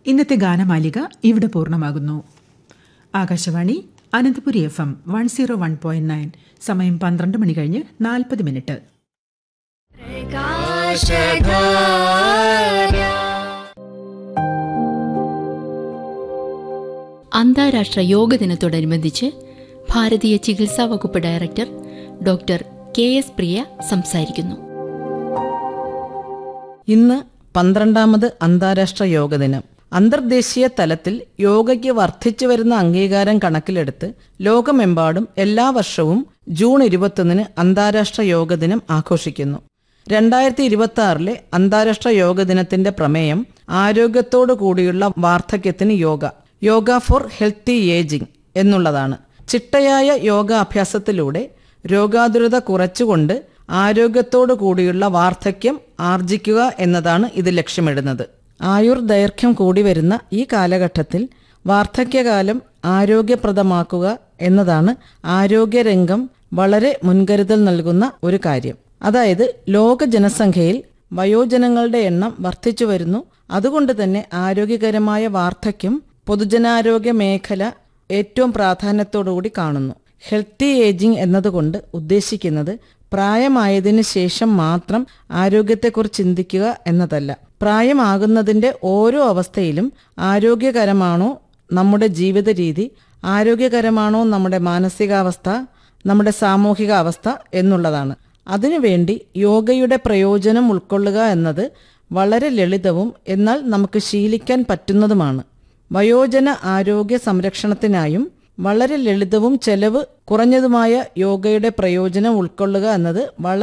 ഇന്നത്തെ ഗാനമാലിക ഇവിടെ പൂർണ്ണമാകുന്നു Akashvani Ananthapuri F M one zero one point nine സമയം പന്ത്രണ്ട് മണി കഴിഞ്ഞ് നാൽപ്പത് മിനിറ്റ് അന്താരാഷ്ട്ര യോഗ ദിനത്തോടനുബന്ധിച്ച് ഭാരതീയ ചികിത്സാ വകുപ്പ് director doctor K S Priya സംസാരിക്കുന്നു ഇന്ന് പന്ത്രണ്ടാമത് അന്താരാഷ്ട്ര യോഗ ദിനം അന്തർദേശീയ തലത്തിൽ യോഗയ്ക്ക് വർദ്ധിച്ചു വരുന്ന അംഗീകാരം കണക്കിലെടുത്ത് ലോകമെമ്പാടും എല്ലാ വർഷവും ജൂൺ ഇരുപത്തൊന്നിന് അന്താരാഷ്ട്ര യോഗ ദിനം ആഘോഷിക്കുന്നു രണ്ടായിരത്തി ഇരുപത്തി ആറിലെ അന്താരാഷ്ട്ര യോഗ ദിനത്തിന്റെ പ്രമേയം ആരോഗ്യത്തോടു കൂടിയുള്ള വാർദ്ധക്യത്തിന് യോഗ യോഗ ഫോർ ഹെൽത്തി ഏജിംഗ് എന്നുള്ളതാണ് ചിട്ടയായ യോഗാഭ്യാസത്തിലൂടെ രോഗാതുരത കുറച്ചുകൊണ്ട് ആരോഗ്യത്തോടു കൂടിയുള്ള വാർദ്ധക്യം ആർജിക്കുക എന്നതാണ് ഇത് ലക്ഷ്യമിടുന്നത് ആയുർ ദൈർഘ്യം കൂടി വരുന്ന ഈ കാലഘട്ടത്തിൽ വാർദ്ധക്യകാലം ആരോഗ്യപ്രദമാക്കുക എന്നതാണ് ആരോഗ്യരംഗം വളരെ മുൻകരുതൽ നൽകുന്ന ഒരു കാര്യം അതായത് ലോക ജനസംഖ്യയിൽ വയോജനങ്ങളുടെ എണ്ണം വർദ്ധിച്ചു വരുന്നു അതുകൊണ്ട് തന്നെ ആരോഗ്യകരമായ വാർദ്ധക്യം പൊതുജനാരോഗ്യ മേഖല ഏറ്റവും പ്രാധാന്യത്തോടുകൂടി കാണുന്നു ഹെൽത്തി ഏജിംഗ് എന്നതുകൊണ്ട് ഉദ്ദേശിക്കുന്നത് പ്രായമായതിനു ശേഷം മാത്രം ആരോഗ്യത്തെക്കുറിച്ച് ചിന്തിക്കുക എന്നതല്ല പ്രായമാകുന്നതിൻ്റെ ഓരോ അവസ്ഥയിലും ആരോഗ്യകരമാണോ നമ്മുടെ ജീവിത രീതി ആരോഗ്യകരമാണോ നമ്മുടെ മാനസികാവസ്ഥ നമ്മുടെ സാമൂഹിക അവസ്ഥ എന്നുള്ളതാണ് അതിനുവേണ്ടി യോഗയുടെ പ്രയോജനം ഉൾക്കൊള്ളുക എന്നത് വളരെ ലളിതവും എന്നാൽ നമുക്ക് ശീലിക്കാൻ പറ്റുന്നതുമാണ് വയോജന ആരോഗ്യ സംരക്ഷണത്തിനായും വളരെ ലളിതവും ചെലവ് കുറഞ്ഞതുമായ യോഗയുടെ പ്രയോജനം ഉൾക്കൊള്ളുക എന്നത് വളരെ